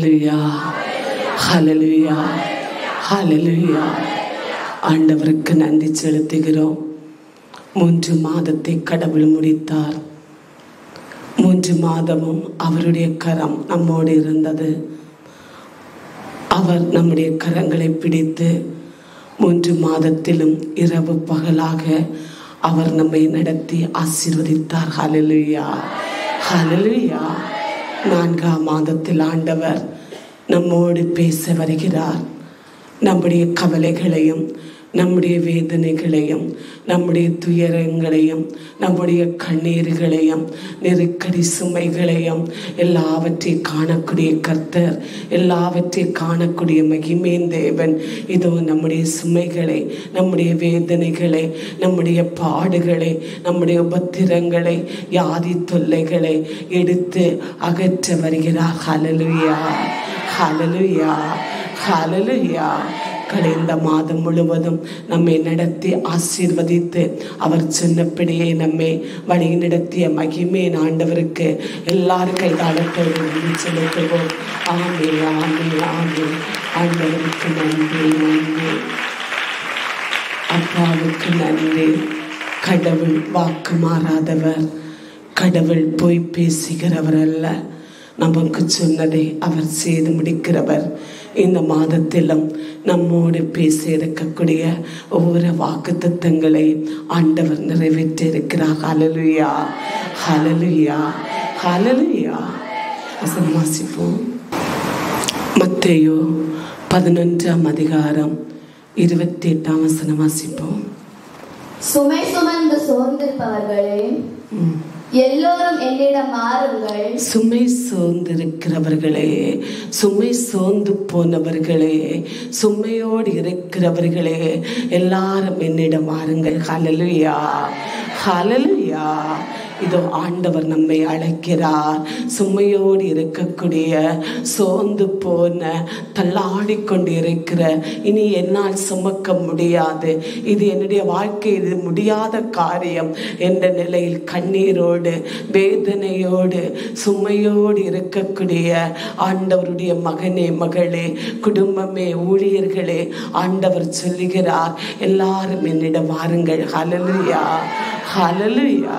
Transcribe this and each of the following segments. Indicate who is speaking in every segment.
Speaker 1: ஹalleluya ஹalleluya ஹalleluya ஆண்டவருக்கு நன்றி செலுத்துகிறோம் மூன்று மாதத்தை கடவுள் முடித்தார் மூன்று மாதமும் அவருடைய கரம் நம்மோடு இருந்தது அவர் நம்முடைய கரங்களை பிடித்து மூன்று மாதத்திலும் இரவு பகலாக அவர் நம்மை நடத்தி ஆசீர்வதித்தார் ஹalleluya ஹalleluya நான்காம் மாதத்தில் ஆண்டவர் நம்மோடு பேச வருகிறார் நம்முடைய கவலைகளையும் நம்முடைய வேதனைகளையும் நம்முடைய துயரங்களையும் நம்முடைய கண்ணீர்களையும் நெருக்கடி சுமைகளையும் எல்லாவற்றை காணக்கூடிய கர்த்தர் எல்லாவற்றை காணக்கூடிய மகிமேன் தேவன் இதோ நம்முடைய சுமைகளை நம்முடைய வேதனைகளை நம்முடைய பாடுகளை நம்முடைய உபத்திரங்களை யாதி தொல்லைகளை எடுத்து அகற்ற வருகிறார் ஹalleluya ஹalleluya ஹalleluya கடந்த மாதம் முழுவதும் நம்மை நடத்தி ஆசீர்வதித்து அவர் சொன்னபடியே நம்மை வழி நடத்திய மகிமே ஆண்டவருக்கு எல்லாரும் கைதாளத்தோடு நன்றி செலுத்துவோம் ஆமே ஆமே ஆமே ஆண்டவருக்கு நன்றி நன்றி அப்பாவுக்கு நன்றி கடவுள் வாக்கு மாறாதவர் கடவுள் போய் பேசுகிறவர் அல்ல நமக்கு சொன்னதை அவர் செய்து முடிக்கிறவர் இந்த மாதத்திலும் நம்மோடு பேச இருக்கக்கூடிய ஒவ்வொரு வாக்கு தத்தங்களை ஆண்டவர் நிறைவேற்றி இருக்கிறார் ஹalleluya ஹalleluya ஹalleluya வசனம் வாசிப்போம் மத்தேயோ பதினொன்றாம் அதிகாரம் இருபத்தி எட்டாம் வசனம் வாசிப்போம்
Speaker 2: சுமை சுமந்து சோர்ந்திருப்பவர்களே எல்லோரும் என்னிடம் மாறுங்கள்
Speaker 1: சுமை சோர்ந்திருக்கிறவர்களே சுமை சோர்ந்து போனவர்களே சுமையோடு இருக்கிறவர்களே எல்லாரும் என்னிடம் வாருங்கள் ஹalleluya ஹalleluya இதோ ஆண்டவர் நம்மை அழைக்கிறார் சுமையோடு இருக்கக்கூடிய சோர்ந்து போன தள்ளாடி கொண்டு இருக்கிற இனி என்னால் சுமக்க முடியாது இது என்னுடைய வாழ்க்கை இது முடியாத காரியம் என்ற நிலையில் கண்ணீரோடு வேதனையோடு சுமையோடு இருக்கக்கூடிய ஆண்டவருடைய மகனே மகளே குடும்பமே ஊழியர்களே ஆண்டவர் சொல்லுகிறார் எல்லாரும் என்னிடம் வாருங்கள் ஹalleluya ஹalleluya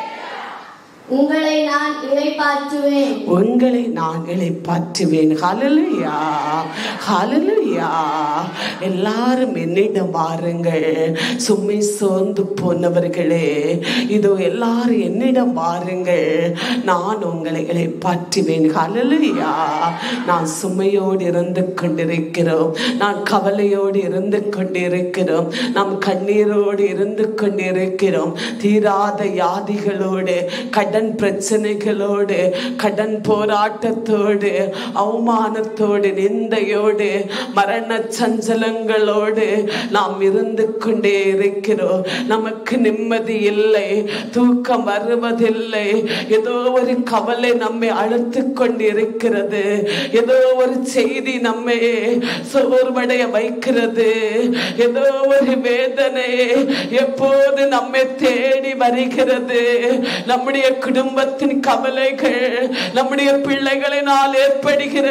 Speaker 2: உங்களை நான் இளைப்பாற்றுவேன்
Speaker 1: உங்களை நான் இளைப்பாற்றுவேன் ஹalleluya ஹalleluya எல்லாரும் என்னிடம் வாருங்கள் சுமை சோர்ந்து போனவர்களே இதோ எல்லாரும் என்னிடம் வாருங்கள் நான் உங்களை இளைப்பாற்றுவேன் ஹalleluya நான் சுமையோடு இருந்து கொண்டிருக்கிறோம் நான் கவலையோடு இருந்து கொண்டிருக்கிறோம் நாம் கண்ணீரோடு இருந்து கொண்டிருக்கிறோம் தீராத யாதிகளோடு கடன் பிரச்சனைகளோடு கடன் போராட்டத்தோடு அவமானத்தோடு நிந்தையோடு மரண சஞ்சலங்களோடு நாம் இருந்து கொண்டே இருக்கிறோம் நமக்கு நிம்மதி இல்லை தூக்கம் வருவதில்லை ஏதோ ஒரு கவலை நம்மை அழுத்து கொண்டு இருக்கிறது ஏதோ ஒரு செய்தி நம்மை சோர்வடைய வைக்கிறது ஏதோ ஒரு வேதனை எப்போது நம்மை தேடி வருகிறது நம்முடைய குடும்பத்தின் கவலைகள் நம்முடைய பிள்ளைகளினால் ஏற்படுகிற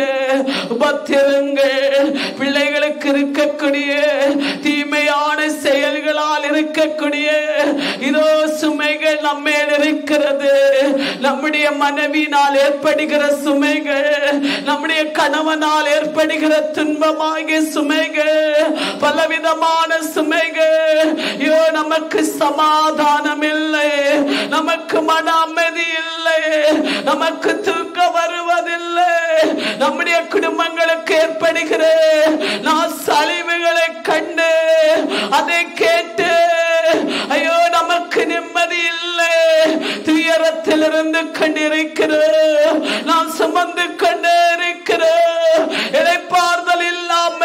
Speaker 1: உபத்திரங்கள் பிள்ளைகளுக்கு இருக்கக்கூடிய தீமையான செயல்களால் இருக்கக்கூடிய இதோ சுமைகள் நம்மேல் இருக்கிறது நம்முடைய மனைவியினால் ஏற்படுகிற சுமைகள் நம்முடைய கணவனால் ஏற்படுகிற துன்பமாகிய சுமைகள் பலவிதமான சுமைகள் ஐயோ நமக்கு சமாதானம் இல்லை நமக்கு மன அமைதி இல்லை நமக்கு தூக்கம் வருவதில்லை நம்முடைய குடும்பங்களுக்கு ஏற்படுகிற நான் சலிவுகளை கண்டு அதை கேட்டு ஐயோ நமக்கு நிம்மதி இல்லை துயரத்தில் இருந்து கொண்டிருக்கிறோம் நாம் சுமந்து கொண்டே இருக்கிறோம் இழைப்பாறுதல் இல்லாம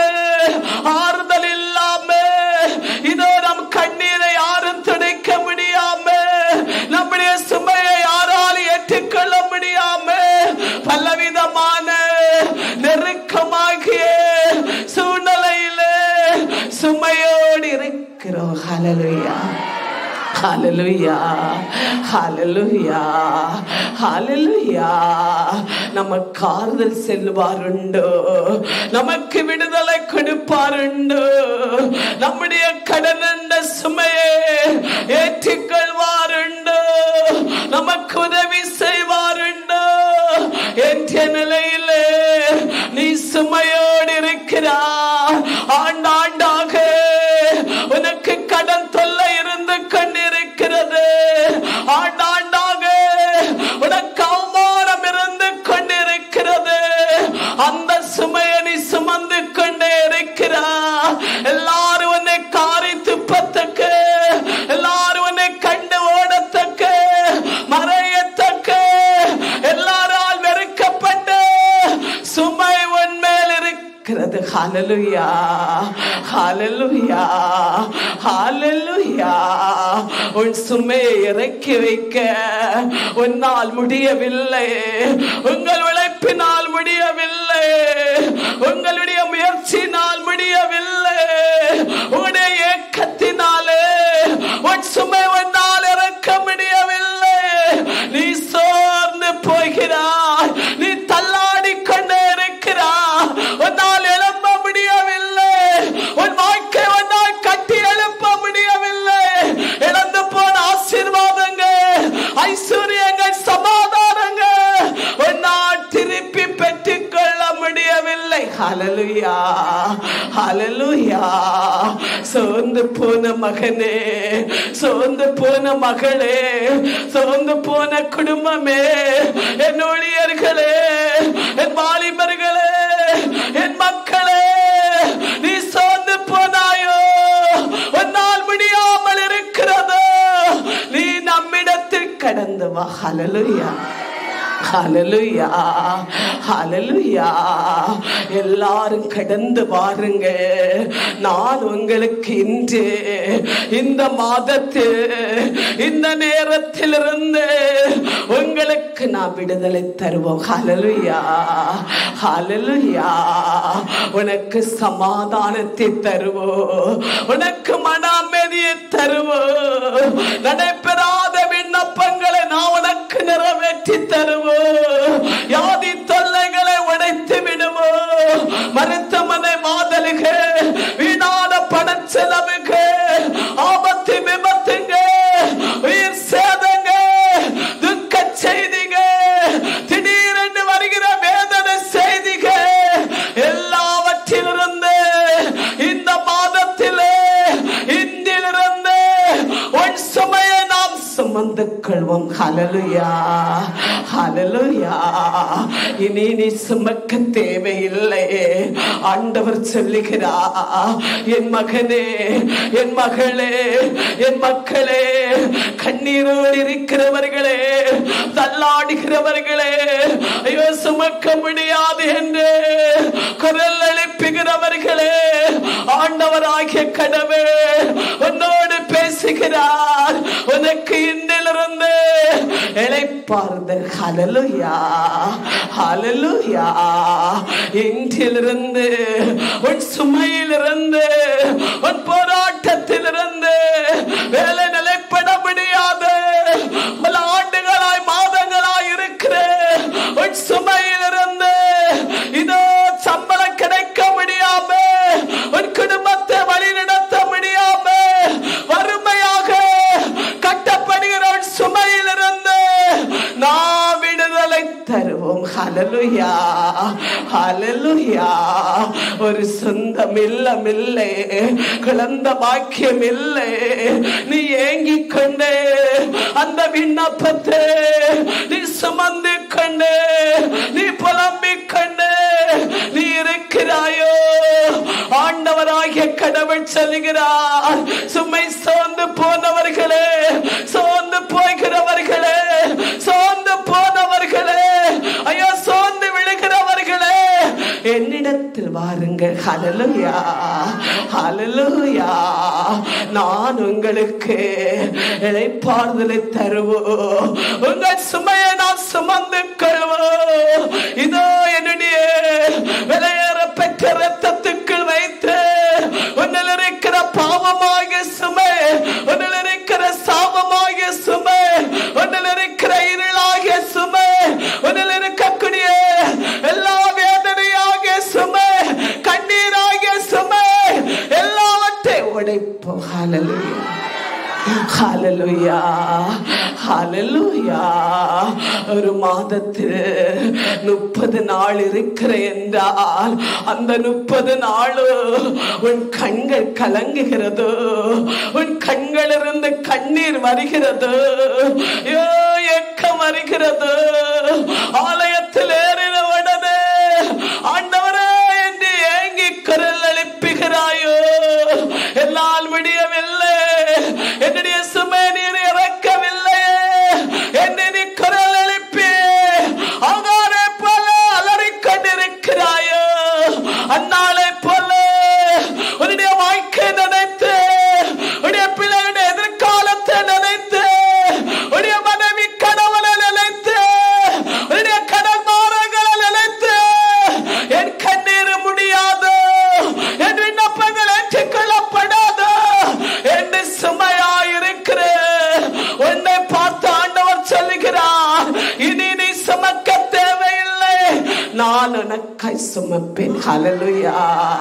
Speaker 1: ஆறுதல் இல்லாம இதோ நம் கண்ணீரை யாரும் துடைக்க முடியாம நம்முடைய சுமையை யாராலும் ஏற்றுக்கொள்ள முடியாம பலவிதமான நெருக்கமாகிய சூழ்நிலையில சுமையோடு இருக்கிறோம் ஹalleluya ஹalleluya ஹalleluya ஹalleluya நமக்கு ஆறுதல் செல்வாருண்டோ நமக்கு விடுதலை கொடுப்பாருண்டோ நம்முடைய கடன் என்ற சுமையை ஏற்றிக்கொள்வாருண்டோ நமக்கு உதவி செய்வாருண்டோ என்ற நிலையிலே நீ சுமையோடு இருக்கிறா ஆண்டாண்டாக உனக்கு கடன் தொல்லை இருந்து கொண்டிருக்கிறது ஆண்டாண்டாக உனக்கு அவமானம் இருந்து கொண்டிருக்கிறது அந்த சுமையை நீ சுமந்து கொண்டே இருக்கிறா எல்லாரும் உன்னை காரி துப்பத்தக்க எல்லாரும் உன்னை கண்டு ஓடத்தக்க மறையத்தக்க எல்லாரால் வெறுக்கப்பட்டு சுமை உன் மேல் இருக்கிறது ஹalleluya ஹalleluya ஹalleluya உன் சுமையை இறக்கி வைக்க உன்னால் முடியவில்லை உங்கள் உழைப்பினால் முடியவில்லை உங்களுடைய முயற்சினால் முடியவில்லை உன்னுடைய ஏக்கத்தினாலே உன் சுமை உன்னால் இறக்க முடியவில்லை நீ சோர்ந்து போகிறாய் நீ தள்ளாடி கொண்டே இருக்கிறாய் உன்னால் எழும்ப முடியவில்லை உன் வாழ்க்கை உன்னால் கட்டி எழுப்ப முடியவில்லை இழந்து போன ஆசீர்வாதங்கள் ஐஸ்வர்யங்கள் சமாதானங்கள் உன்னால் திருப்பி பெற்றுக் கொள்ள முடியவில்லை ஹalleluya ஹalleluya சோர்ந்து போன மகனே சோர்ந்து போன மகளே சோர்ந்து போன குடும்பமே என் ஊழியர்களே என் வாலிபர்களே என் மக்களே நீ சோர்ந்து போனாயோ உன்னால் முடியாமல் இருக்கிறதோ நீ நம்மிடத்தில் கடந்து வா ஹalleluya ஹalleluya ஹalleluya எல்லாரும் கடந்து வாருங்க நான் உங்களுக்கு இன்று இந்த மாதத்தில் இந்த நேரத்தில் இருந்து உங்களுக்கு நான் விடுதலை தருவோம் ஹalleluya ஹalleluya உனக்கு சமாதானத்தை தருவோம் உனக்கு மன அமைதியை தருவோம் நடைபெறாத விண்ணப்பங்களை நான் உனக்கு நிறைவேற்றி தருவோம் யாதி தொல்லைகளை உடைத்து விடுவோம் மருத்துவமனை மாதலுக வீணான பணச்செலவுக ஆபத்து விபத்துங்க உயிர் சேதங்க துக்க செய்திங்க திடீரென்று வருகிற வேதனை செய்திக எல்லாவற்றிலிருந்து இந்த மாதத்திலே இன்றிலிருந்து உன் சுமையை நாம் சுமந்து கொள்வோம் ஹalleluya ஹalleluya இனி நீ சுமக்க தேவையில்லை ஆண்டவர் சொல்லுகிறா என் மகனே என் மகளே என் மக்களே கண்ணீரோடு இருக்கிறவர்களே தள்ளாடுகிறவர்களே ஐயோ சுமக்க முடியாது என்று குரல் எழுப்புகிறவர்களே ஆண்டவராகிய கடவே உன்னோடு பேசுகிறார் உனக்கு இன்னிலிருந்து இழைப்பார்ந்தல் ஹalleluya ஹalleluya இன்றிலிருந்து உன் சுமையிலிருந்து உன் போராட்டத்திலிருந்து வேலை நிலைப்பட முடியாது பல ஆண்டுகளாய் மாதங்களாய் இருக்கிற உன் சுமையிலிருந்து இதோ சம்பளம் கிடைக்க முடியாம உன் குடும்பத்தை வழிநடத்த முடியாம வறுமையாக கட்டப்படுகிற உன் சுமையிலிருந்து நான் விடுதலை தருவோம் ஹalleluya ஹalleluya ஒரு சொந்தம் இல்லம் இல்லை குழந்த பாக்கியம் இல்லை நீ ஏங்கிக் கொண்டே அந்த விண்ணப்பத்தை நீ சுமந்து கொண்டே நீ புலம்பிக் கொண்டே நீ இருக்கிறாயோ ஆண்டவராகிய கடவுள் சொல்லுகிறார் சுமை சோர்ந்து போனவர்களே சோர்ந்து போகிறவர்களே சோர்ந்து போனவர்களே ஐயோ சோர்ந்து விழுகிறவர்களே என்னிடத்தில் வாருங்கள் ஹalleluya ஹalleluya நான் உங்களுக்கு இளைப்பாறுதலை தருவோம் உங்கள் சுமையை நான் சுமந்து கொள்வோம் இதோ என்னுடைய விலையேற பெற்ற ரத்தத்துக்குள் வைத்து உன்னில் இருக்கிற பாவமாக சுமை உன்னில் இருக்கிற சாப ஹalleluya ஹalleluya ஒரு மாதத்தில் முப்பது நாள் இருக்கிற என்றால் அந்த முப்பது நாள் உன் கண்கள் கலங்குகிறது உன் கண்களிலிருந்து கண்ணீர் வருகிறது ஐயோ, ஏக்கம் வருகிறது ஆலயத்தில் ஏறின உடனே ஆண்டவரே என்று ஏங்கி குரல் எழுப்புகிறாயோ என்னால் முடியவில்லை என்னுடைய சுமை நீர் இறக்கவில்லை என்று நீ குரல் எழுப்பி ஆகாரை போல அலறிக் கொண்டிருக்கிறாயோ அந்நாளை போல உன்னுடைய வாழ்க்கை நினைத்து உன்னுடைய பிள்ளைகளுடைய எதிர்காலத்தை நினைத்து உன்னுடைய மனைவி கணவனை நினைத்து உன்னுடைய கடன்மாரங்களை நினைத்து என் கண்ணீர் முடியாது என் விண்ணப்பங்கள் ஏற்றுக்கொள்ளப்படாது என்று சுமையாயிருக்கிற உன்னை பார்த்து ஆண்டவர் சொல்லுகிறார் இனி நீ சுமக்க தேவையில்லை நான் உனக்காய் சுமப்பேன் ஹalleluya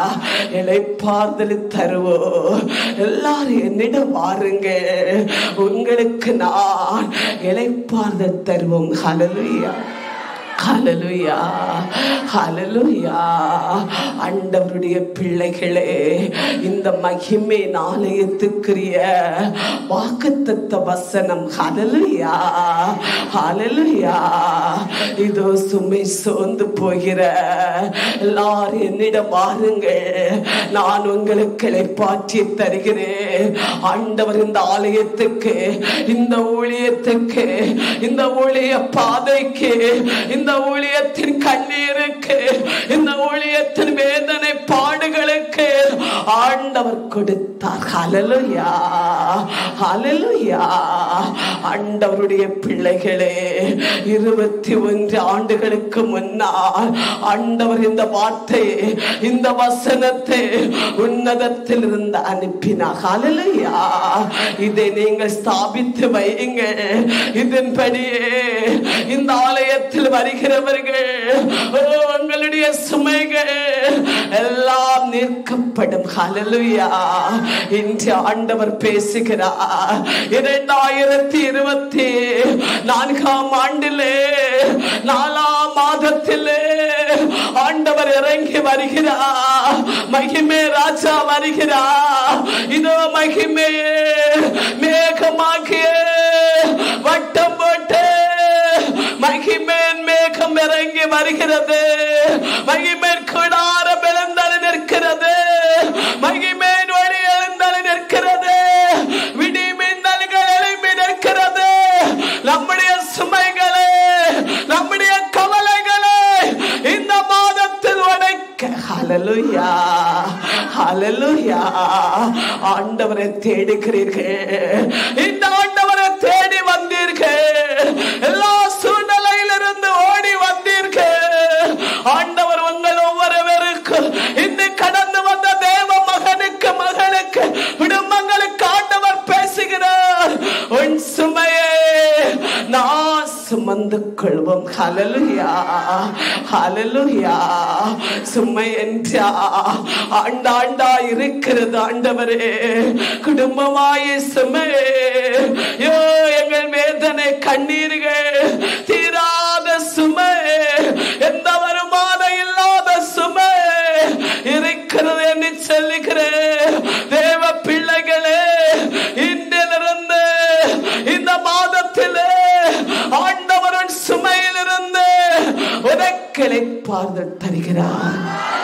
Speaker 1: இளைப்பாறுதல் தருவோ எல்லாரும் என்னிடம் வாருங்க உங்களுக்கு நான் இளைப்பாறுதல் தருவோம் ஹalleluya ஹalleluya ஹalleluya ஆண்டவருடைய பிள்ளைகளே இந்த மகிமை நாளையத்துக்குரிய வாக்குத்தத்த வசனம் ஹalleluya ஹalleluya இதோ சுமை சோர்ந்து போகிற எல்லாரும் என்னிடம் வாருங்கள் நான் உங்களுக்கு இளைப்பாற்றி தருகிறேன் ஆண்டவர் இந்த ஆலயத்துக்கு இந்த ஊழியத்துக்கு இந்த ஊழிய பாதைக்கு இந்த ஊழியத்தின் கண்ணீருக்கு இந்த ஊழியத்தின் வேதனை பாடுகளுக்கு ஆண்டவர் கொடுத்தார் ஹalleluya ஹalleluya ஆண்டவருடைய பிள்ளைகளே இருபத்தி ஒன்று ஆண்டுகளுக்கு முன்னால் ஆண்டவர் இந்த வார்த்தையை இந்த வசனத்தை உன்னதத்தில் இருந்து அனுப்பினார் ஹalleluya இதை நீங்கள் ஸ்தாபித்து வையுங்கள் இதன்படியே இந்த ஆலயத்தில் வருகிறவர்கள் ஓ, உங்களுடைய சுமைகள் எல்லாம் நிற்கப்படும் ஹalleluya இன்று ஆண்டவர் பேசுகிறார் இரண்டாயிரத்தி இருபத்தி நான்காம் ஆண்டிலே நாலாம் மாதத்திலே ஆண்டவர் இறங்கி வருகிறார் மகிமே ராஜா வருகிறார் இதோ மகிமையே மேகமாகிய வட்டம் போட்டு மகிமேன் மேகம் இறங்கி வருகிறது மகிமேன் கூடாரம் எழுந்தது நிற்கிறது மகிமேன் ஒளி எழுந்தது நிற்கிறது விடி மின்னல்கள் எழுப்பி நிற்கிறது நம்முடைய சுமைகளே நம்முடைய கவலைகளே இந்த மாதத்தில் உடைக்க ஹalleluya ஹalleluya ஆண்டவரை தேடுகிறீர்கள் இந்த ஆண்டவரை தேடி வந்தீர்கள் எல்லா சூழ்நிலையிலிருந்து ஓடி வந்தீர்கள் ஆண்டவர் உங்கள் ஒவ்வொருவருக்கும் இந்த கடந்து வந்த தேவ மகனுக்கு மகளுக்கு குடும்பங்களுக்கு ஆண்டவர் பேசுகிறார் உன் சுமையே நான் சுமந்து கொள்வோம் ஹalleluya ஹalleluya சுமை என்றா ஆண்டாண்டா இருக்கிறது ஆண்டவரே குடும்பமாய சுமை யோ எங்கள் வேதனை கண்ணீர்கள் தீராத சுமை எந்த வருமானம் இல்லாத சுமை இருக்கிறது என்று சொல்லுகிறேன் தேவ பிள்ளைகளே இன்றிலிருந்து இந்த மாதத்திலே ஆண்டவரின் சுமையிலிருந்து உனக்களை பார்த்து தருகிறார்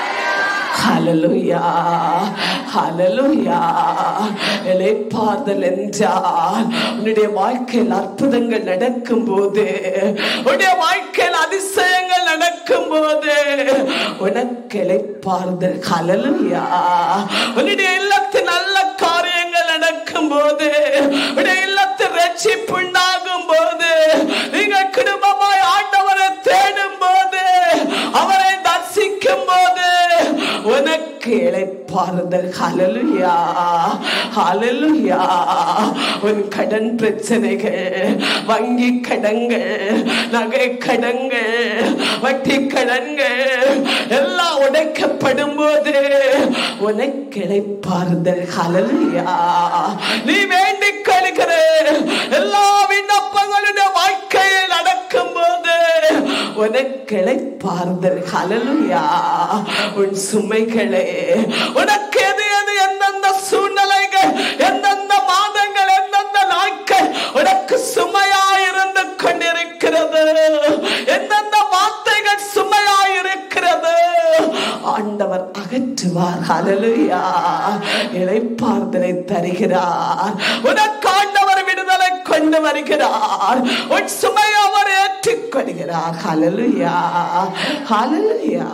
Speaker 1: ஹalleluya ஹalleluya இளைப்பாறுதல் என்றால் உன்னுடைய வாழ்க்கையில் அற்புதங்கள் நடக்கும் போது உன்னுடைய வாழ்க்கையில் அதிசயங்கள் நடக்கும் போது உனக்கு இளைப்பாறுதல் ஹalleluya உன்னுடைய இல்லத்தில் நல்ல காரியங்கள் நடக்கும் போது உன்னுடைய இல்லத்தில் ரட்சிப்பு உண்டாகும் போது நீங்கள் குடும்பமாய் ஆண்டவரை தேடும் போது அவரை தரிசிக்கும் போது உனக்கு இளைப்பாறுதல் இளைப்பாறுதல் ஹalleluya ஹalleluya உன் கடன் பிரச்சனைகள் வங்கி கடன்கள் நகை கடன்கள் வட்டி கடன்கள் எல்லாம் உடைக்கப்படும் போது உனக்கு இளைப்பாறுதல் ஹalleluya நீ வேண்டிக் கொள்கிற எல்லா விண்ணப்பங்களுடைய வாழ்க்கையில் நடக்கும் போது உனக்கு இளைப்பாறுதல் ஹalleluya உன் சுமைகளே உனக்கு எது எது எந்தெந்த சூழ்நிலைகள் எந்தெந்த மாதங்கள் எந்தெந்த நாட்கள் உனக்கு சுமையாயிருந்து கொண்டிருக்கிறது எந்தெந்த வார்த்தைகள் சுமையாயிருக்கிறது ஆண்டவர் அகற்றுவார் ஹalleluya இளைப்பாறுதலை தருகிறார் உனக்கு ஆண்டவர் விடுதலை கொண்டு வருகிறார் உன் சுமை அவர் ஏற்றுக்கொள்கிறார் ஹalleluya ஹalleluya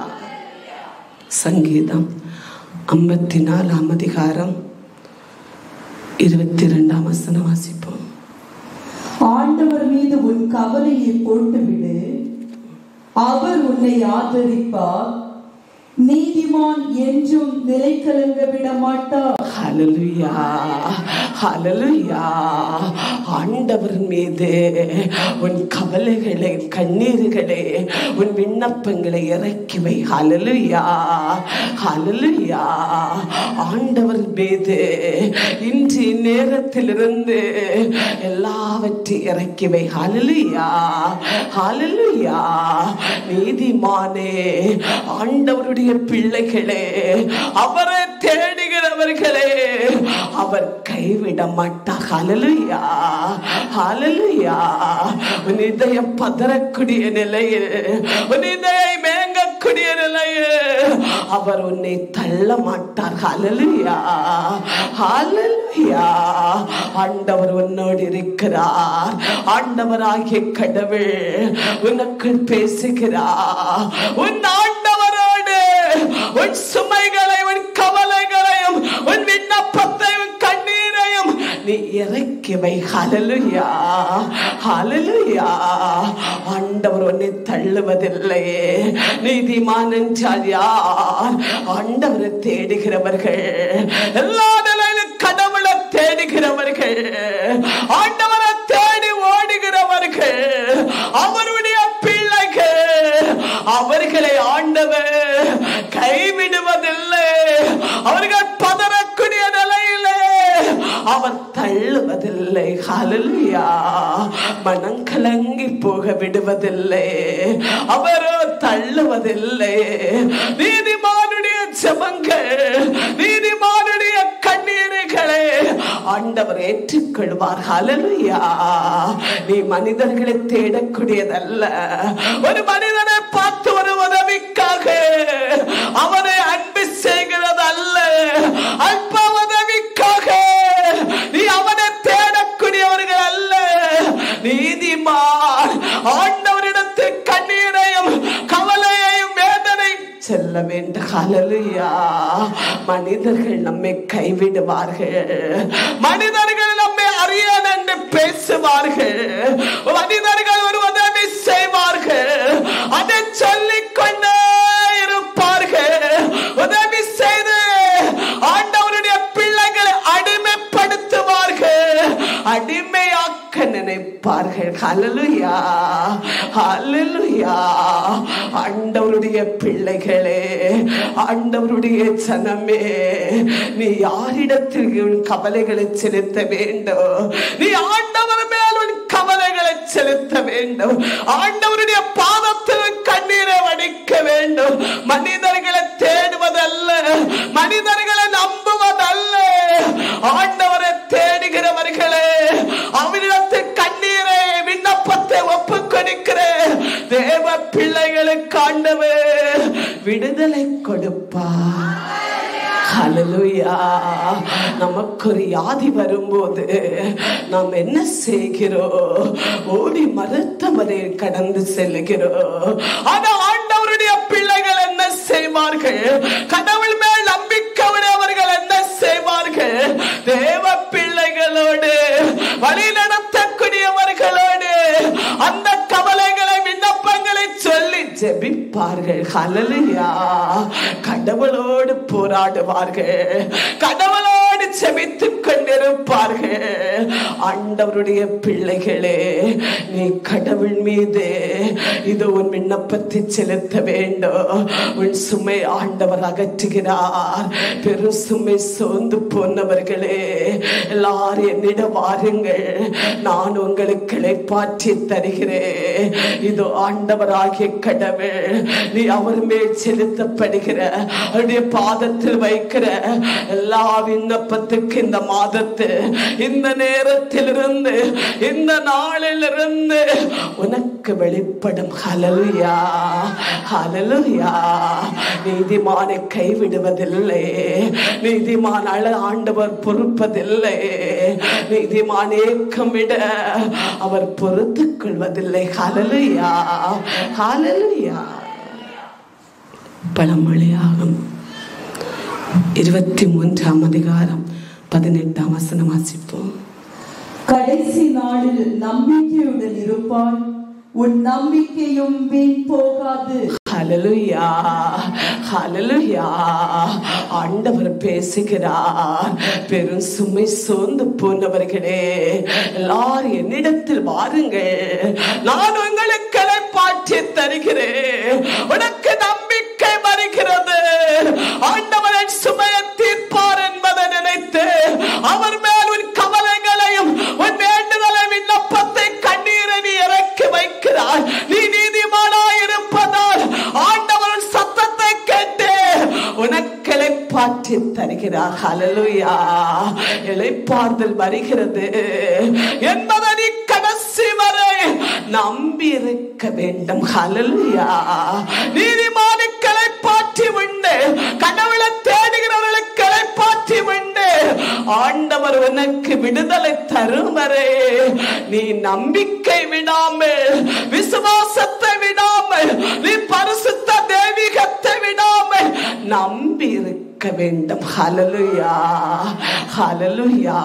Speaker 1: சங்கீதம் ஐம்பத்தி நாலாம் அதிகாரம் இருபத்தி ரெண்டாம் வசனம் வாசிப்போம்
Speaker 3: ஆண்டவர் மீது உன் கவலையை போட்டுவிடு அவர் உன்னை ஆதரிப்பார் நீதிமான் என்றும் நிலை கலங்க விட மாட்டார்
Speaker 1: ஹalleluya ஹalleluya ஆண்டவர் மீது உன் கவலைகளை கண்ணீர்களை உன் விண்ணப்பங்களை இறக்கி வை ஹalleluya ஹalleluya ஆண்டவர் மீது இன்று நேரத்திலிருந்து எல்லாவற்றையும் இறக்கி வை ஹalleluya ஹalleluya நீதிமானே ஆண்டவருடைய பிள்ளைகளே அவரை தேடுகிறவர்களே அவர் கைவிட மாட்டார் ஹalleluya ஹalleluya உன் இதயம் பதறக்கூடிய நிலையில் உன் இதயம் மேங்கக்கூடிய நிலையில் அவர் உன்னை தள்ள மாட்டார் ஹalleluya ஹalleluya ஆண்டவர் உன்னோடு இருக்கிறார் ஆண்டவராகிய கடவுள் உனக்குள் பேசுகிறார் உன் ஆண்டவரோடு உன் சுமைகளை உன் கவலைகளையும் உன் விண்ணப்பத்தை உன் கண்ணீரையும் நீ இறக்கி வை ஹalleluya ஹalleluya ஆண்டவர் உன்னை தள்ளுவதில்லை நீதிமான் என்றால் யார் ஆண்டவரை தேடுகிறவர்கள் எல்லா நிலையிலும் கடவுளை தேடுகிறவர்கள் ஆண்டவரை தேடி ஓடுகிறவர்கள் அவருடைய பிள்ளைகள் அவர்களை ஆண்டவர் கைவிடுவதில்லை அவர்கள் பதறக்கூடிய நிலையிலே அவர் தள்ளுவதில்லை ஹalleluya மனம் கலங்கி போக விடுவதில்லை அவரோ தள்ளுவதில்லை நீதிமானுடைய ஜெபங்கள் நீதிமானுடைய கண்ணீர்களை ஆண்டவர் ஏற்றுக்கொள்வார் ஹalleluya நீ மனிதர்களை தேடக்கூடியதல்ல ஒரு மனிதனை பார்த்து ஒரு உதவிக்காக அவனை அன்பு செய்கிறது அல்ல அல்ப உதவிக்காக நீ அவனை தேடக்கூடியவர்கள் அல்ல நீதிமான் ஆண்டவரிடத்தில் கண்ணீரையும் கவலையையும் வேதனை செல்ல வேண்டும் ஹalleluya மனிதர்கள் நம்மை கைவிடுவார்கள் மனிதர்கள் நம்மை அறியாத என்று பேசுவார்கள் மனிதர்கள் ஒரு உதவி செய்வார்கள் அதை சொல்லிக் கொண்டே இருப்பார்கள் உதவி செய்து ஆண்டவருடைய பிள்ளைகளை அடிமைப்படுத்துவார்கள் அடிமையாக்க நினைப்பார்கள் ஹalleluya ஹalleluya ஆண்டவருடைய பிள்ளைகளே ஆண்டவருடைய ஜனமே நீ யாரிடத்தில் உன் கவலைகளை செலுத்த வேண்டும் நீ ஆண்டவர் மேல் உன் கவலைகளை செலுத்த வேண்டும் ஆண்டவருடைய பாதத்தில் உன் கண்ணீரை வடிக்க வேண்டும் மனிதர்களை தேடுவதல்ல மனிதர்களை நம்புவதல்ல ஆண்டவரை தேடுகிறவர்களே அவரிடத்தில் கண்ணீரை விண்ணப்பத்தை ஒப்புக் கொடுக்கிறேன் தேவ பிள்ளைகளுக்கு ஆண்டவர் விடுதலை கொடுப்பார் ஹalleluya நமக்கு ஒரு வியாதி வரும்போது நாம் என்ன செய்கிறோம் ஓடி மருத்துவமனையில் கடந்து செல்கிறோம் ஆனா ஆண்டவருடைய பிள்ளைகள் என்ன செய்வார்கள் கடவுள் மேல் நம்பிக்கை உடையவர்கள் என்ன செய்வார்கள் தேவ பிள்ளைகளோடு வழி நடத்தக்கூடியவர்களோடு அந்த கவலைகளை விண்ணப்பங்களை சொல்லி ஜெபிப்பார்கள் ஹalleluya கடவுளோடு போராடுவார்கள் கடவுளோடு செபித்துக் கொண்டிருப்பார்கள் ஆண்டவருடைய பிள்ளைகளே நீ கடவுள் மீது இது உன் விண்ணப்பத்தை செலுத்த வேண்டும் உன் சுமை ஆண்டவர் அகற்றுகிறார் பெரும் சுமை சோர்ந்து போனவர்களே எல்லாரும் என்னிடம் வாருங்கள் நான் உங்களுக்கு இளைப்பாற்றி தருகிறேன் இது ஆண்டவராகிய கடவுள் நீ அவர் மேல் செலுத்தப்படுகிற அவருடைய பாதத்தில் வைக்கிற எல்லா விண்ணப்பத்துக்கு இந்த மாதத்து இந்த நேரத்தில் இருந்து இந்த நாளில் இருந்து உனக்கு வெளிப்படும் ஹலலுயா ஹலலுயா நீதிமானை கைவிடுவதில்லை நீதிமான் அழ ஆண்டவர் பொறுப்பதில்லை நீதிமான் ஏக்கம் விட அவர் பொறுத்துக் கொள்வதில்லை ஹலலுயா ஹலலுயா பழமொழியாகும் இருபத்தி மூன்றாம் அதிகாரம் பதினெட்டாம் வசனம் வாசிப்போம்
Speaker 3: கடைசி நாளில் நம்பிக்கையுடன் இருப்பாய் உன் நம்பிக்கையும் வீண் போகாது
Speaker 1: ஹalleluya ஹalleluya ஆண்டவர் பேசுகிறார் பெரும் சுமை சோர்ந்து போனவர்களே எல்லாரும் என்னிடத்தில் வாருங்கள் நான் உங்களுக்கு பாற்றி தருகிறேன் உனக்கு நம்பிக்கை வருகிறது ஆண்டவரின் சுமையை தீர்ப்பார் என்பதை நினைத்து அவர் மேல் உன் கவலைகளையும் உன் வேண்டுதலை விண்ணப்பத்தை கண்ணீரை நீ இறக்கி வைக்கிறார் நீ நீதிமானாய் இருப்பதால் ஆண்டவரின் சத்தத்தை கேட்டு உனக்கு இளைப்பாற்றி தருகிறார் ஹalleluya இளைப்பாறுதல் வருகிறது என்பதை நீ கடைசி வரை நம்பி இருக்க வேண்டும் ஹalleluya நீதிமானுக்கு இளைப்பாற்றி உண்டு கடவுளை தேடுகிறவர்களுக்கு இளைப்பாற்றி உண்டு ஆண்டவர் உனக்கு விடுதலை தரும் வரை நீ நம்பிக்கை விடாமல் விசுவாசத்தை விடாமல் நீ பரிசுத்த தெய்வீகத்தை விடாமல் நம்பி இருக்க வேண்டும் ஹalleluya ஹalleluya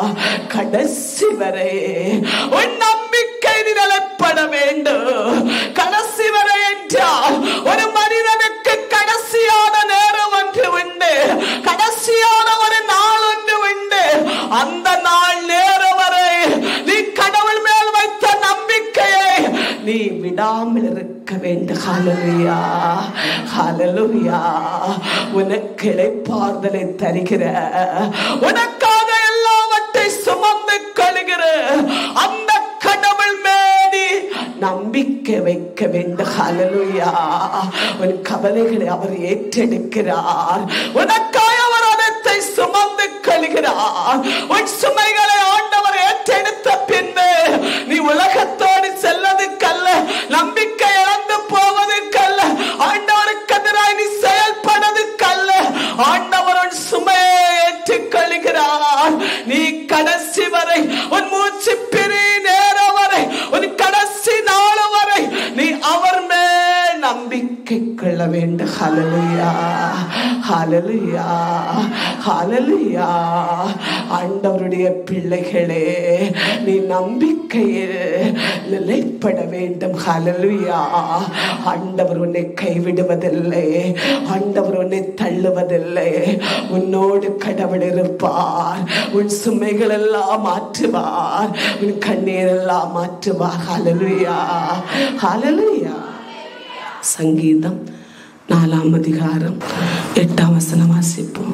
Speaker 1: கடைசி வரை உன் நம்பிக்கை நிலைப்பட வேண்டும் கடைசி வரை என்றால் ஒரு மனிதனுக்கு கடைசியான நேரம் ஒன்று உண்டு கடைசியான ஒரு நாள் ஒன்று உண்டு அந்த நாள் நேரம் வரை நீ கடவுள் மேல் வைத்த நம்பிக்கையை நீ விடாமல் இருக்க வேண்டும் ஹalleluya ஹalleluya உனக்கு இளைப்பாறுதலை தருகிற உனக்காக எல்லாவற்றை சுமந்து கொள்கிற அந்த கடவுள் மேடி நம்பிக்கை வைக்க வேண்டும் ஹalleluya உன் கவலைகளை அவர் ஏற்றெடுக்கிறார் உனக்காக அவர் அனைத்தை சுமந்து கொள்கிறார் உன் சுமைகளை ஆண்டவர் ஏற்றெடுத்த பின்பு நீ உலகத்தோடு செல்லதுக்கல்ல நம்பிக்கை இழந்து போவதுக்கல்ல ஆண்டவருக்கு எதிராய் நீ செயல்படுவதுக்கல்ல ஆண்டவர் உன் சுமையை ஏற்றுக்கொள்கிறார் நீ கடைசி வரை உன் மூச்சு பிரி நேரம் வரை உன் கடைசி நாள் வரை நீ அவர் மேல் நம்பிக்கை கொள்ள வேண்டும் ஹalleluya ஹalleluya ஹalleluya ஆண்டவருடைய பிள்ளைகளே நீ நம்பிக்கையில் நிலைப்பட வேண்டும் ஹalleluya ஆண்டவர் உன்னை கைவிடுவதில்லை ஆண்டவர் உன்னை தள்ளுவதில்லை உன்னோடு கடவுள் இருப்பார் உன் சுமைகள் எல்லாம் மாற்றுவார் உன் கண்ணீர் எல்லாம் மாற்றுவார் ஹalleluya ஹalleluya சங்கீதம் நாலாம் அதிகாரம் எட்டாம் வசனம் வாசிப்போம்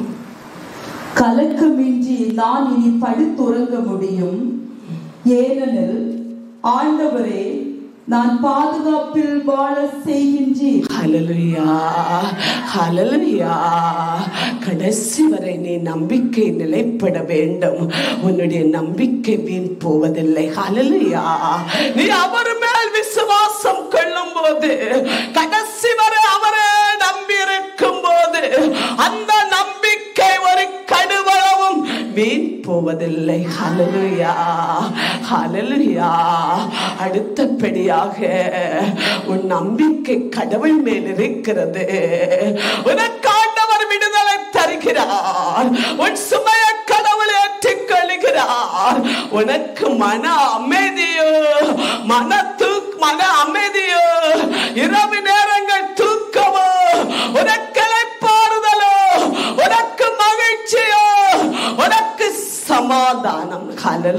Speaker 3: கலக்கமின்றி நான் இனி படுத்துறங்க முடியும் ஏனெனில் ஆண்டவரே நான் பாதுகாப்பில் வாழ செய்கின்றேன்
Speaker 1: ஹalleluya ஹalleluya கடைசி வரை நீ நம்பிக்கை நிலைப்பட வேண்டும் உன்னுடைய நம்பிக்கை வீண் போவதில்லை ஹalleluya நீ அவர் மேல் விசுவாசம் கொள்ளும் போது கடைசி வரை அவரை நம்பி இருக்கும் போது அந்த நம்பிக்கை ஒரு கடுவளவும் வீண் போவதில்லை ஹalleluya ஹalleluya அடுத்தபடியாக உன் நம்பிக்கை கடவுள் மேல் இருக்கிறது உனக்கு ஆண்டவர் விடுதலை தருகிறார் உன் சுமைய கடவுள் ஏற்றுக் கொள்கிறார் உனக்கு மன அமைதியோ மன தூக் மன அமைதியோ இரவு நேரங்கள் தூக்கமோ உனக்கு இளைப்பாறுதலோ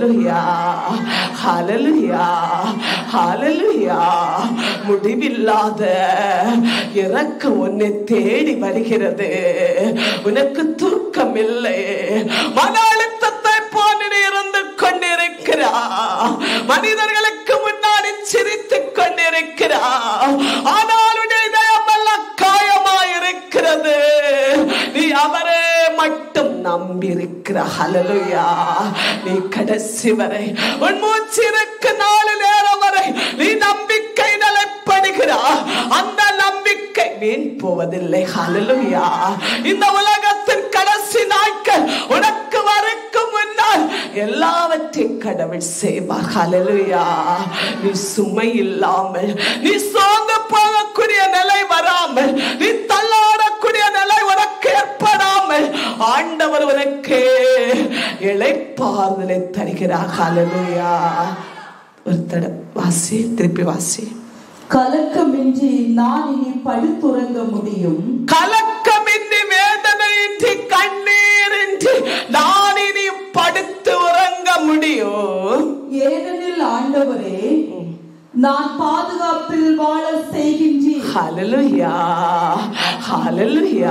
Speaker 1: ஹalleluya ஹalleluya ஹalleluya முடிவில்லாத இறக்கம் உன்னை தேடி வருகிறது உனக்கு தூக்கம் இல்லை மன அழுத்தத்தை போல நீ இருந்து கொண்டிருக்கிறா மனிதர்களுக்கு முன்னாடி சிரித்துக் கொண்டிருக்கிறா ஆனால் உன்னுடைய இதயம் எல்லாம் காயமாயிருக்கிறது நீ அவரே மட்டும் நம்பியிருக்கிற ஹalleluya நீ கடைசி வரை உன் மூச்சு இருக்க நாலு நேரம் வரை நீ நம்பிக்கை நிலைப்படுகிறா அந்த நம்பிக்கை வீண் போவதில்லை ஹalleluya இந்த உலகத்தின் கடைசி நாட்கள் உனக்கு வரைக்கும் முன்னால் எல்லாவற்றையும் கடவுள் செய்வார் ஹalleluya நீ சுமை இல்லாமல் நீ சோர்ந்து போகக்கூடிய நிலை வராமல் நீ தள்ளாடக்கூடிய நிலை உனக்கு ஏற்படாமல் ஆண்டவர் உனக்கு இளைப்பாறுதலை தருகிறார் ஹalleluya ஒரு தடவை வாசி திருப்பி வாசி
Speaker 3: கலக்கமின்றி நான் இனி படுத்துறங்க முடியும்
Speaker 1: கலக்கமின்றி வேதனையின்றி கண்ணீரின்றி நான் இனி படுத்து உறங்க முடியும்
Speaker 3: ஏனெனில் ஆண்டவரே நான் பாதுகாப்பில் வாழ செய்கின்றேன்
Speaker 1: ஹalleluya ஹalleluya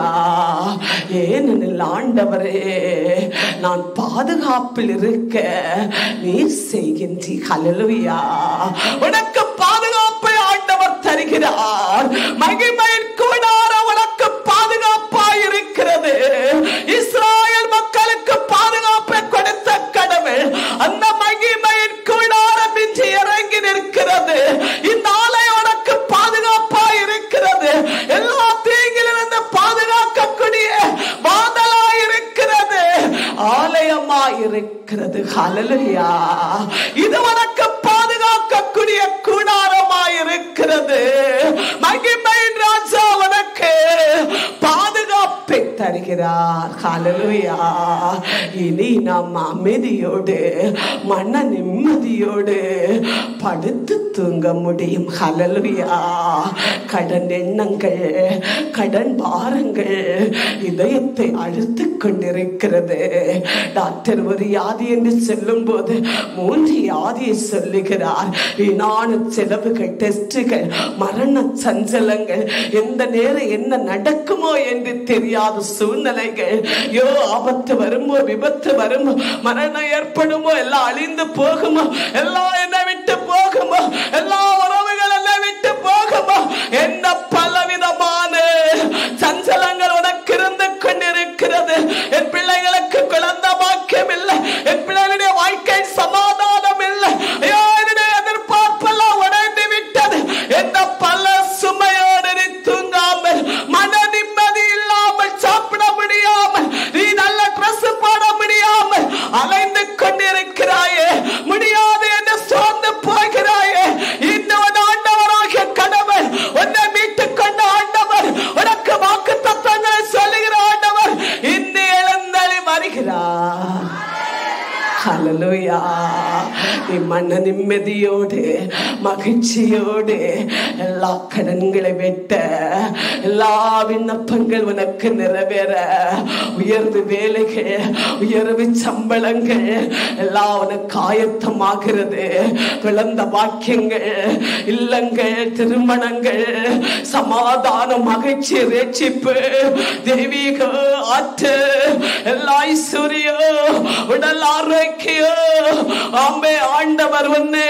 Speaker 1: ஏனெனில் ஆண்டவரே நான் பாதுகாப்பில் இருக்க நீர் செய்கின்றீ ஹalleluya உனக்கு பாதுகாப்பை ஆண்டவர் தருகிறார் மகிமையின் கூடாரம் உனக்கு பாதுகாப்பாய் இருக்கிறது இஸ்ராயல் மக்களுக்கு பாதுகாப்பை கொடுத்த கடவுள் அந்த மகிமையின் கூடாரம் இன்று இறங்கி நிற்கிறது இந்த ஆலயம் உனக்கு பாதுகாப்பாய் இருக்கிறது எல்லா தீங்கிலிருந்து பாதுகாக்கக்கூடிய வாதலாய் இருக்கிறது ஆலயமாய் இருக்கிறது ஹalleluya இது உனக்கு பாதுகாக்கக்கூடிய கூடாரமாய் இருக்கிறது மகிமையின் ராஜா உனக்கு பாதுகாப்பை தருகிறார் ஹalleluya இனி நாம் அமைதியோடு மன நிம்மதியோடு படுத்து தூங்க முடியும் ஹalleluya கடன் எண்ணங்கள் கடன் பாரங்கள் இதயத்தை அழுத்து கொண்டிருக்கிறது டாக்டர் ஒரு யாதி என்று சொல்லும் போது மூன்று யாதியை சொல்லுகிறார் வீணான செலவுகள் டெஸ்டுகள் மரண சஞ்சலங்கள் எந்த நேரம் என்ன நடக்குமோ என்று தெரியாத சூழ்நிலைகள் யோ ஆபத்து வருமோ விபத்து வருமோ மரணம் ஏற்படுமோ எல்லாம் அழிந்து போகுமோ எல்லாம் என்னை விட்டு போகுமோ எல்லா உறவுகள் என்னை விட்டு போகுமோ எந்த பலவிதமான சஞ்சலங்கள் உனக்கு இருந்து கொண்டிருக்கிறது என் பிள்ளைகளுக்கு குழந்தை பாக்கியம் இல்லை என் பிள்ளைகளுடைய வாழ்க்கை சமாதானம் இல்லை ஐயோ என்னுடைய எதிர்பார்ப்பெல்லாம் உடைந்து விட்டது எந்த பல சுமையோடு நீ தூங்காமல் மன நிம்மதி இல்லாமல் சாப்பிட முடியாமல் நீ நல்ல ட்ரெஸ் போட முடியாமல் அலைந்து கொண்டிருக்கிறாயே முடியாது என்று சோர்ந்து போகிறாயே இன்னொரு ஆண்டவராகிய கடவுள் உன்னை மீட்டுக் கொண்ட ஆண்டவர் உனக்கு வாக்கு தத்தங்களை சொல்லுகிற ஆண்டவர் இந்த இழந்தளி வருகிறார் ஹalleluya நீ மன நிம்மதியோடு மகிழ்ச்சியோடு எல்லா கடன்களை வெட்ட எல்லா விண்ணப்பங்கள் உனக்கு நிறைவேற உயர்வு வேலைகள் உயர்வு சம்பளங்கள் எல்லாம் உனக்கு ஆயத்தமாகிறது விளந்த வாக்கியங்கள் இல்லங்கள் திருமணங்கள் சமாதானம் மகிழ்ச்சி ரட்சிப்பு தெய்வீக ஆற்று எல்லா ஐஸ்வர்யம் உடல் ஆரோக்கியம் ஆமே ஆண்டவர் உன்னை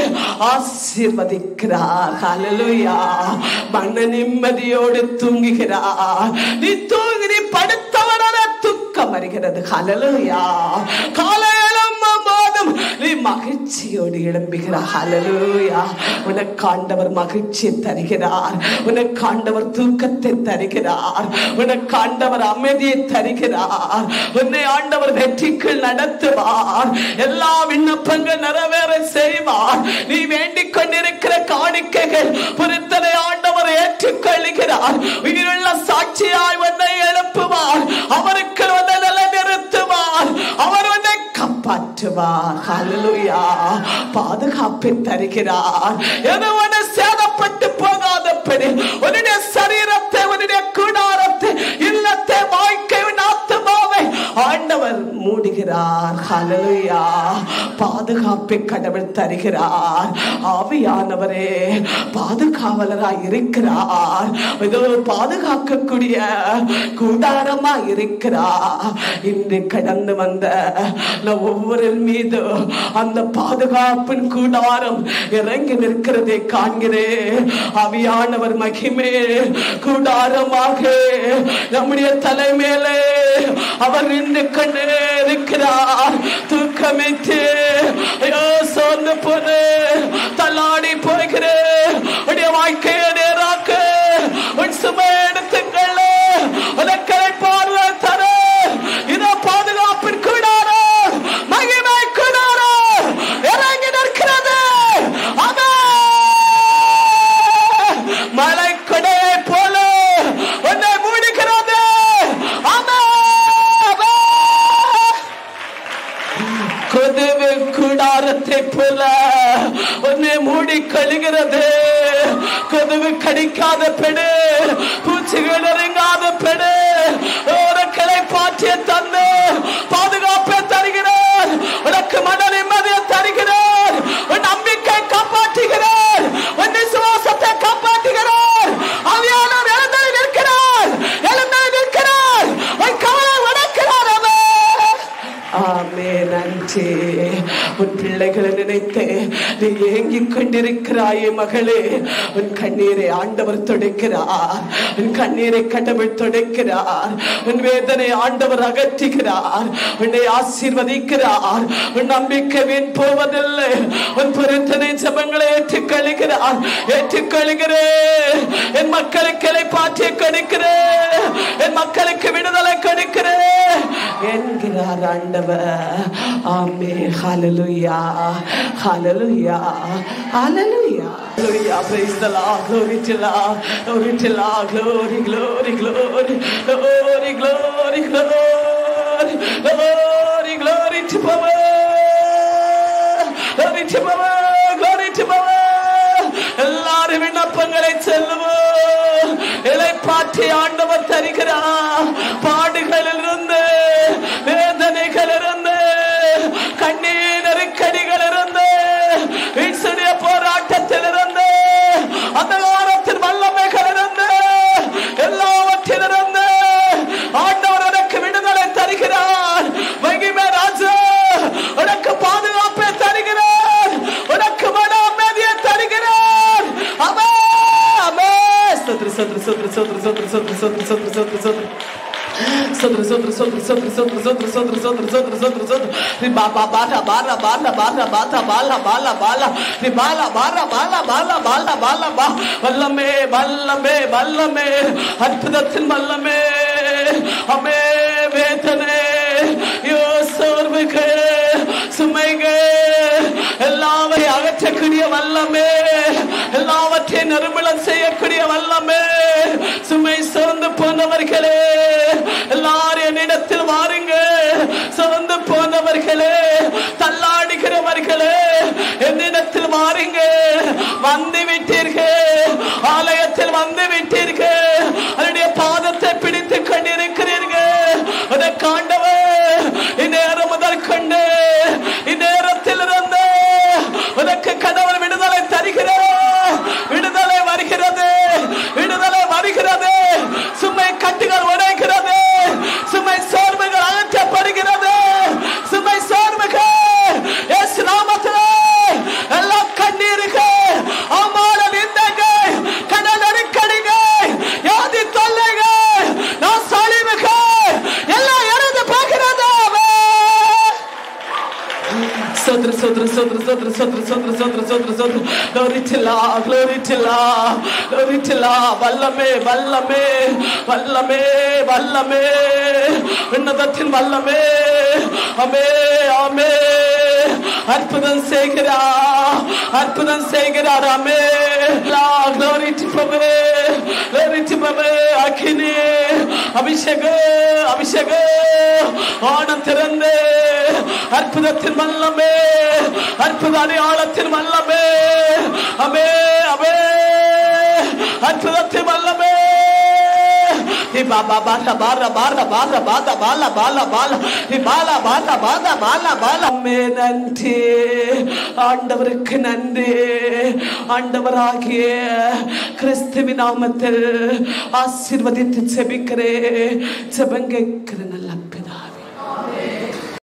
Speaker 1: ஆசீர்வதிக்கிறார் ஹalleluya மன நிம்மதியோடு தூங்குகிறார் நீ தூங்கி நீ படுத்தவன துக்கம் வருகிறது ஹalleluya காலையிலும் மாதம் நீ மகிழ்ச்சியோடு எழும்புகிறார் ஹalleluya உனக்கு ஆண்டவர் மகிழ்ச்சி தருகிறார் உனக்கு ஆண்டவர் தூக்கத்தை தருகிறார் உனக்கு ஆண்டவர் அமைதியை தருகிறார் உன்னை ஆண்டவர் வெற்றிக்கு நடத்துவார் எல்லா விண்ணப்பங்கள் நிறைவேற செய்வார் நீ வேண்டிக் கொண்டிருக்கிற காணிக்கைகள் பொறுத்தனை ஆண்டவர் ஏற்றுக்கொள்கிறார் உயிருள்ள சாட்சியாய் உன்னை எழுப்புவார் அவருக்கு உன்னை நிலைநிறுத்துவார் அவர் உன்னை காப்பாற்றுவார் ஹalleluya பாதுகாப்பை தருகிறார் எது உன்னை சேதப்பட்டு போகாதபடி உன்னுடைய சரீரத்தை உன்னுடைய கூடாரத்தை இல்லத்தை வாழ்க்கை உன் ஆத்துமாவை ஆண்டவர் மூடுகிறார் ஹalleluya பாதுகாப்பை கடவுள் தருகிறார் ஆவியானவரே பாதுகாவலராய் இருக்கிறார் இதோ பாதுகாக்கக்கூடிய கூடாரமா இருக்கிறார் இன்று கடந்து வந்த நான் ஒவ்வொரு மீது அந்த பாதுகாப்பின் கூடாரம் இறங்கி நிற்கிறதை காண்கிறேன் அவியானவர் மகிமே கூடாரமாக நம்முடைய தலைமையிலே அவர் நின்று கொண்டு இருக்கிறார் தூக்கமிட்டு ஐயோ சோர்ந்து போது தள்ளாடி போகிறேன் உடைய வாழ்க்கையை நேராக்க உன் சுமை எடுத்துங்கள் உனக்கு பார்வை தர இதோ பாதுகாப்பின் கூடாரம் மகிமை கூடாரம் இறங்கி நிற்கிறது ஆமென். மலை கொடையை போல உன்னை மூடுகிறது ஆமென். ஆமென். கொதுவு கூடாரத்தை போல உன்னை மூடி கழுகிறது கொதுவு கடிக்காத பெடு பூச்சிகள் இறங்காத பெடு உனக்களை பாற்றிய தந்து பாதுகாப்பை தருகிறார் உனக்கு மன நிம்மதியை தருகிறார் உன் நம்பிக்கை காப்பாற்றுகிறார் உன் விசுவாசத்தை காப்பாற்றுகிறார் அவையானவர் எழுந்து நிற்கிறார் எழுந்து நிற்கிறார் உன் கவலை உடைக்கிறார் அவர் ஆமே நன்றி உன் பிள்ளைகளை நினைத்து நீ ஏங்கிக் கொண்டிருக்கிறாயே மகளே உன் கண்ணீரை ஆண்டவர் துடைக்கிறார் உன் கண்ணீரை கடவுள் துடைக்கிறார் உன் வேதனை ஆண்டவர் அகற்றுகிறார் உன்னை ஆசீர்வதிக்கிறார் உன் நம்பிக்கை வீண் போவதில்லை உன் பொருத்தனை ஜபங்களை ஏற்றுக்கொள்கிறார் ஏற்றுக்கொள்கிறேன் என் மக்களுக்கு இலைப்பாற்றிய கொடுக்கிறேன் என் மக்களுக்கு விடுதலை கொடுக்கிறேன் என்கிறார் ஆண்டவர் ஆமே ஹalleluya ஹalleluya ஹalleluya Hallelujah, praise the Lord, glory to Lord, glory to Lord, glory, glory, glory, glory, glory, glory, glory, glory to power, glory to power, glory to power. எல்லாரும் விண்ணப்பங்களை செல்லுவோம் இலைப்பாற்றி ஆண்டவர் தருகிறார் பாடுகளில் இருந்து வேதனைகள் இருந்து கண்ணீர் நெருக்கடிகள் இருந்து வீழ்ச்சிய போராட்டத்தில் இருந்து அந்த வாரத்தின் வல்லமைகள் இருந்து எல்லாவற்றில் இருந்து ஆண்டவர் உனக்கு விடுதலை தருகிறார் மகிமை ராஜா உனக்கு பாதுகாப்பை தருகிறார் உனக்கு மன அமைதியை தருகிறார் அமே அமே சத்ரு சத்ரு சத்ரு சத்ரு சத்ரு சத்ரு சத்ரு சத்ரு சத்ரு சத்ரு Sotro, sotro, sotro, sotro, sotro, sotro, sotro, sotro, sotro, sotro, sotro. Riba, ba, bala, bala, bala, bala, bala, bala, bala, bala. Ribala, bala, bala, bala, bala, bala, ba. வல்லமே வல்லமே வல்லமே அற்புதத்தின் வல்லமே அமே வேதனை யோ சோர்வுக்கு சுமைகள் எல்லாவை அகற்றக்கூடிய வல்லமே எல்லாவற்றையும் நிர்மலம் செய்யக்கூடிய வல்லமே சுமை சோர்ந்து போனவர்களே எல்லாரும் என்னிடத்தில் வாருங்க சோர்ந்து போனவர்களே தள்ளாடுகிறவர்களே என்னிடத்தில் வாருங்க வந்து விட்டீர்கள் ஆலயத்தில் வந்து விட்டீர்கள் அதனுடைய பாதத்தை பிடித்து கொண்டிருக்கிறீர்கள் அதற்கு ஆண்டவர் இந்நேரம் முதல் கொண்டு இந்நேரத்தில் இருந்து உனக்கு கடவுள் விடுதலை தருகிறார் விடுதலை வருகிறது விடுதலை வருகிறது சுமை கட்டுகள் உடைக்கிறது சுமை சோர்வுகள் அகற்றப்படுகிறது சுமை சோர்வுகள் இயேசு நாமத்திலே எல்லா கண்ணீர்கள் அவமான நிந்தங்கள் கடல் நெருக்கடிகள் யாதி தொல்லைகள் நான் சலிவுகள் எல்லாம் இறந்து போகிறது Sodra, sodra, sodra, sodra, sodra, sodra, sodra, sodra, sodra. Glory to Allah, glory to Allah, glory to Allah. வல்லமே வல்லமே வல்லமே வல்லமே உன்னதத்தின் வல்லமே அமே ஆமே அற்புதம் செய்கிறார் அற்புதம் செய்கிறார் அமே glory to பவே glory to பவே அக்கினி அபிஷேக அபிஷேக ஆனம் திறந்து அற்புதத்தின் வல்லமே அற்புத அடையாளத்தின் வல்லமே அமே அமே அற்புதத்தின் வல்லமே பாபா பால பால பால பால பால பால பால பால பால பால பால பால பால அம்மே நன்றி ஆண்டவருக்கு நன்றி ஆண்டவராகிய கிறிஸ்துவின் நாமத்தில் ஆசீர்வதித்து செபிக்கிறே செபங்க நல்ல பிதாவே